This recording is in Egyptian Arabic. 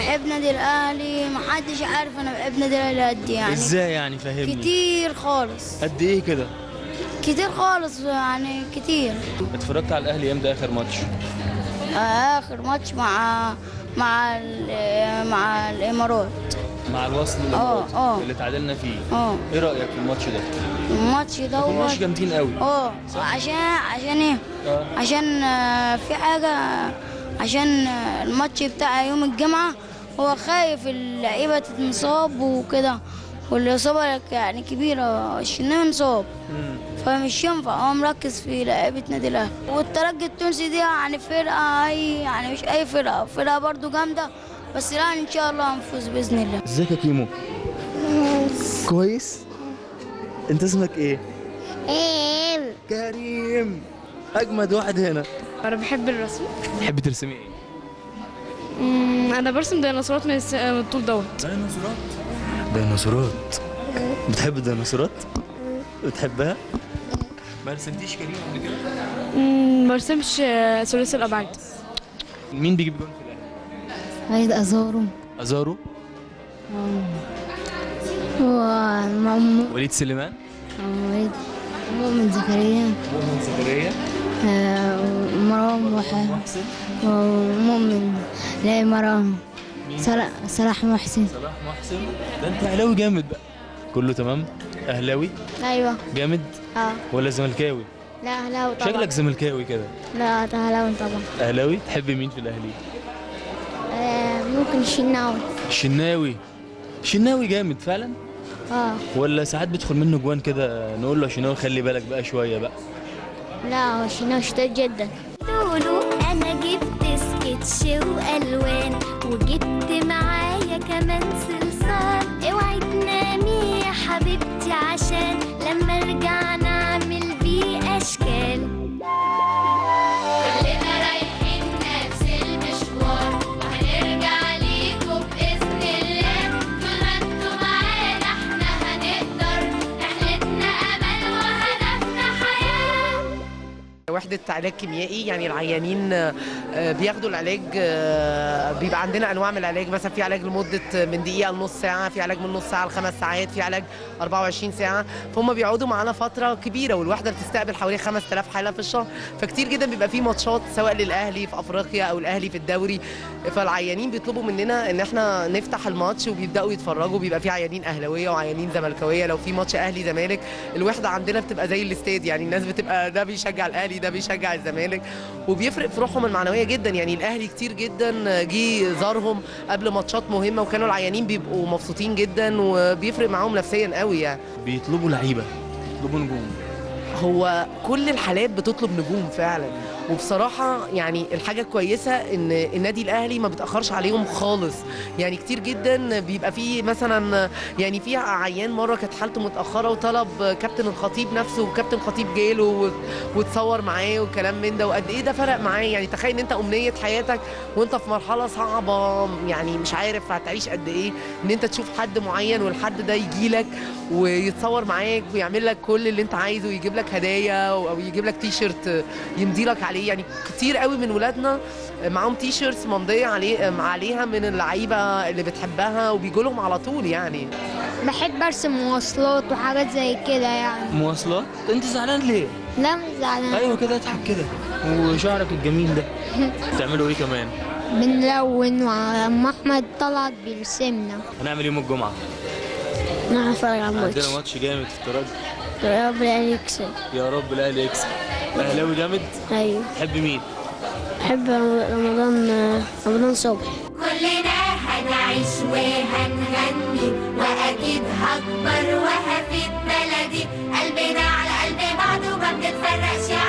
بحب نادي الاهلي محدش عارف انا بحب نادي الاهلي قد إيه يعني ازاي يعني فهمني كتير خالص قد ايه كده كتير خالص يعني كتير اتفرجت على الاهلي امتى اخر ماتش اخر ماتش مع مع ال- مع الامارات مع الوصل اه، الاماراتي اه. اللي تعادلنا فيه اه ايه رايك في الماتش ده الماتش كان دوت ماتش جامدين قوي اه عشان عشان ايه اه. عشان آه، في حاجة عشان آه، الماتش بتاع يوم الجمعة هو خايف اللعيبة تنصاب وكده والإصابة يعني كبيرة الشناوي انصاب مم. فمش ينفع هو مركز في لعيبة نادي الأهلي والترجي التونسي دي يعني فرقة أي يعني مش أي فرقة فرقة برضو جامدة بس لا إن شاء الله هنفوز بإذن الله ازيك يا كيمو كويس انت اسمك ايه ايه كريم اجمد واحد هنا انا بحب الرسم تحبي ترسمي ايه مم، انا برسم ديناصورات من الس- من الطول دوت ديناصورات ديناصورات بتحب الديناصورات بتحبها ما رسمتيش كريم قبل كده مم، ما برسمش آه، ثلاثي الابعاد مين بيجيب جون في الاهلي عايز أزوره ازارو ومعمر وليد سليمان مؤمن زكريا مؤمن زكريا مروان محسن محسن ومؤمن لا مروان مين صلاح صلاح محسن صلاح محسن ده انت اهلاوي جامد بقى كله تمام اهلاوي ايوه جامد اه ولا زملكاوي لا اهلاوي طبعا شكلك زملكاوي كده لا ده اهلاوي طبعا اهلاوي تحب مين في الاهلي آه ممكن الشناوي الشناوي الشناوي جامد فعلا اه ولا ساعات بيدخل منه جوان كده نقول له يا شناوي خلي بالك بقى شويه بقى لا هو الشناوي شديد جدا لولو انا جبت سكتش والوان وجبت معايا كمان صلصال اوعي تنامي يا حبيبتي عشان لما ارجع نعمل بيه اشكال كلنا رايحين نفس المشوار وهنرجع ليكم باذن الله طول ما انتوا معانا احنا هنقدر رحلتنا امل وهدفنا حياه وحدة علاج كيميائي يعني العيانين آه، بياخدوا العلاج آه، بيبقى عندنا انواع من العلاج مثلا في علاج لمده من دقيقه لنص ساعه في علاج من نص ساعه لخمس ساعات في علاج 24 ساعه فهم بيقعدوا معانا فتره كبيره والوحده بتستقبل حوالي 5000 حاله في الشهر فكتير جدا بيبقى في ماتشات سواء للاهلي في افريقيا او الاهلي في الدوري فالعيانين بيطلبوا مننا ان احنا نفتح الماتش وبيبداوا يتفرجوا بيبقى في عيانين اهلاويه وعيانين زملكاويه لو في ماتش اهلي زمالك الوحده عندنا بتبقى زي الاستاد يعني الناس بتبقى ده بيشجع الاهلي ده بيشجع الزمالك وبيفرق في روحهم المعنويه جدا يعني الاهلي كتير جدا جه زارهم قبل ماتشات مهمه وكانوا العيانين بيبقوا مبسوطين جدا وبيفرق معاهم نفسيا قوي يعني بيطلبوا لعيبه بيطلبوا نجوم هو كل الحالات بتطلب نجوم فعلا وبصراحة يعني الحاجة الكويسة إن النادي الأهلي ما بيتأخرش عليهم خالص يعني كتير جدا بيبقى فيه مثلا يعني في عيان مرة كانت حالته متأخرة وطلب كابتن الخطيب نفسه وكابتن الخطيب جاله و- واتصور معاه وكلام من ده وقد إيه ده فرق معاه يعني تخيل إن أنت أمنية حياتك وأنت في مرحلة صعبة يعني مش عارف هتعيش قد إيه إن أنت تشوف حد معين والحد ده يجي لك ويتصور معاك ويعمل لك كل اللي أنت عايزه ويجيب لك هدايا أو يجيب لك تي شيرت يمضي لك عليه يعني كتير قوي من ولادنا معاهم تي شيرتس ممضيه عليه عليها من اللعيبه اللي بتحبها وبيجوا لهم على طول يعني بحب ارسم مواصلات وحاجات زي كده يعني مواصلات انت زعلان ليه لا مش زعلان ايوه كده اضحك كده وشعرك الجميل ده بتعملوا ايه كمان بنلون وعم احمد طلعت بيرسمنا هنعمل يوم الجمعه نتفرج على عندنا ماتش جامد في الترجي يا رب الاهلي يكسب يا رب الاهلي يكسب اهلاوي جامد ايوه تحب مين بحب رمضان رمضان صبحي كلنا هنعيش وهنغني واكيد هكبر وهفيد بلدي قلبنا على قلب بعض وما بنتفرقش